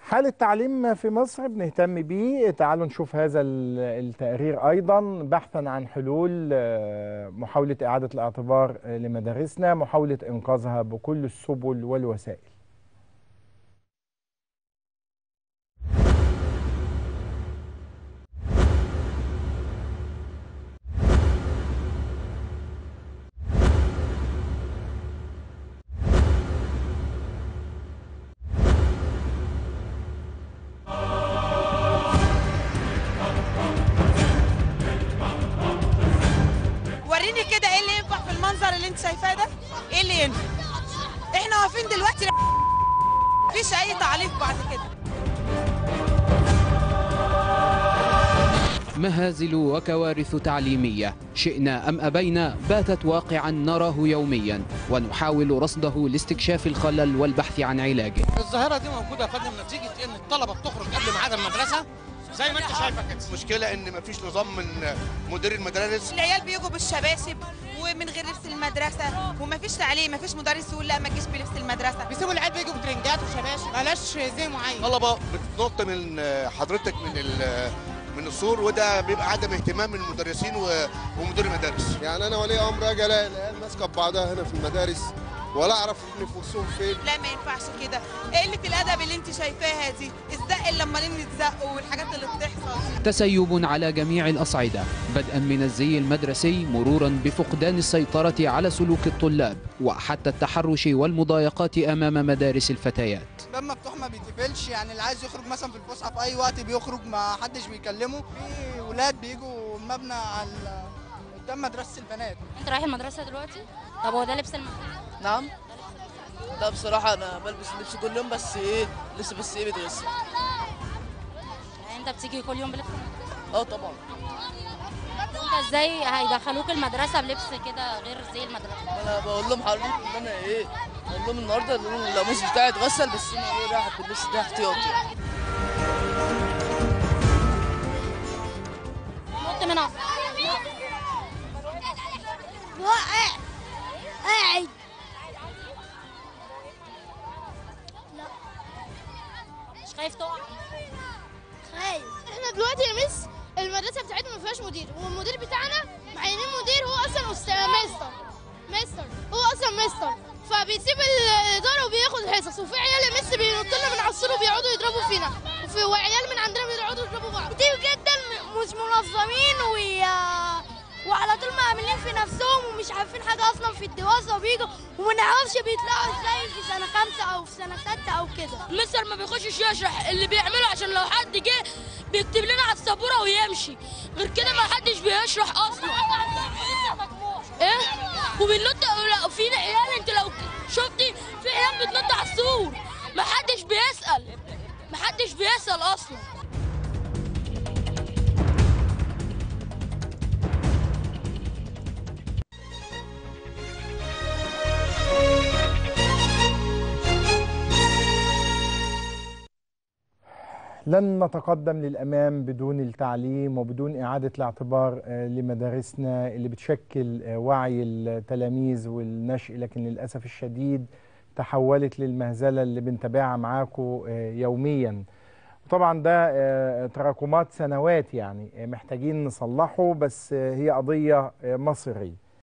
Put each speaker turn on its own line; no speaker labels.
حال التعليم في مصر بنهتم بيه تعالوا نشوف هذا التقرير أيضا بحثا عن حلول محاولة إعادة الاعتبار لمدارسنا محاولة إنقاذها بكل السبل والوسائل
وريني كده ايه اللي ينفع في المنظر اللي انت شايفاه ده ايه اللي ينفع احنا واقفين دلوقتي مفيش اي تعليق بعد كده
مهازل وكوارث تعليمية شئنا أم أبينا باتت واقعا نراه يوميا ونحاول رصده لاستكشاف الخلل والبحث عن علاجه
الظاهرة دي موجودة يا فندم نتيجة ان الطلبة بتخرج قبل ميعاد المدرسة زي ما انت شايفة كده
مشكلة ان مفيش نظام من مدير المدارس
العيال بيجوا بالشباشب ومن غير لبس المدرسه ومفيش تعليم مفيش مدرس يقول لا ما تجيش بلبس المدرسه
بيسيبوا العيال بيجوا بترنجات وشباشب بلاش زي معين
طلبة بتنط من حضرتك من ال- من السور وده بيبقى عدم اهتمام من المدرسين و- ومدير المدارس
يعني انا ولي امر اجي الاقي العيال ماسكه ببعضها هنا في المدارس ولا اعرف نفوسهم فين
لا ما ينفعش كده قله الادب اللي انت شايفاها دي الزق اللي لما نتزقوا والحاجات اللي بتحصل
تسيب على جميع الأصعدة بدءا من الزي المدرسي مرورا بفقدان السيطرة على سلوك الطلاب وحتى التحرش والمضايقات أمام مدارس الفتيات
باب مفتوح ما بيتقفلش يعني اللي عايز يخرج مثلا في الفسحه في اي وقت بيخرج ما حدش بيكلمه في ولاد بيجوا المبنى على قدام مدرسه البنات
انت رايح المدرسه دلوقتي طب هو ده لبس المدرسه
نعم لا بصراحة أنا بلبس لبس كل يوم بس إيه لسه بس إيه بيتغسل
يعني انت بتيجي كل يوم بلبس المدرسه
أه طبعا
انت ازاي هيدخلوك المدرسه بلبس كده غير زي المدرسه
أنا بقول لهم حضرتك إن أنا إيه بقول لهم النهاردة إن أنا القميص بتاعي اتغسل بس أنا إيه رايح باللبس ده احتياطي يعني
نط من عصا
وقع قاعد
مش خايف تقع
خايف احنا دلوقتي يا مس المدرسه بتاعتنا ما فيهاش مدير والمدير بتاعنا معينين مدير هو اصلا أستاذ مستر مستر هو اصلا مستر فبيسيب الاداره وبياخد الحصص وفي عيال يا مس بينطوا لنا من على السور وبيقعدوا يضربوا فينا وفي وعيال من عندنا بيقعدوا يضربوا بعض كتير جدا مش منظمين و وعلى طول معاملين في نفسهم ومش عارفين حاجه اصلا في الدراسه وبيجوا وما نعرفش بيطلعوا ازاي في سنه خمسه او في سنه سته او كده
المستر ما بيخشش يشرح اللي بيعمله عشان لو حد جه بيكتب لنا على السبوره ويمشي غير كده ما حدش بيشرح اصلا ايه وبننط لا، في عيال انت لو شفتي في عيال بتنط على السور ما حدش بيسال ما حدش بيسال اصلا
لن نتقدم للأمام بدون التعليم وبدون إعادة الاعتبار آه، لمدارسنا اللي بتشكل آه، وعي التلاميذ والنشء لكن للأسف الشديد تحولت للمهزلة اللي بنتابعها معاكم آه، يوميا طبعا ده آه، تراكمات سنوات يعني آه، محتاجين نصلحه بس آه، هي قضية آه، مصيرية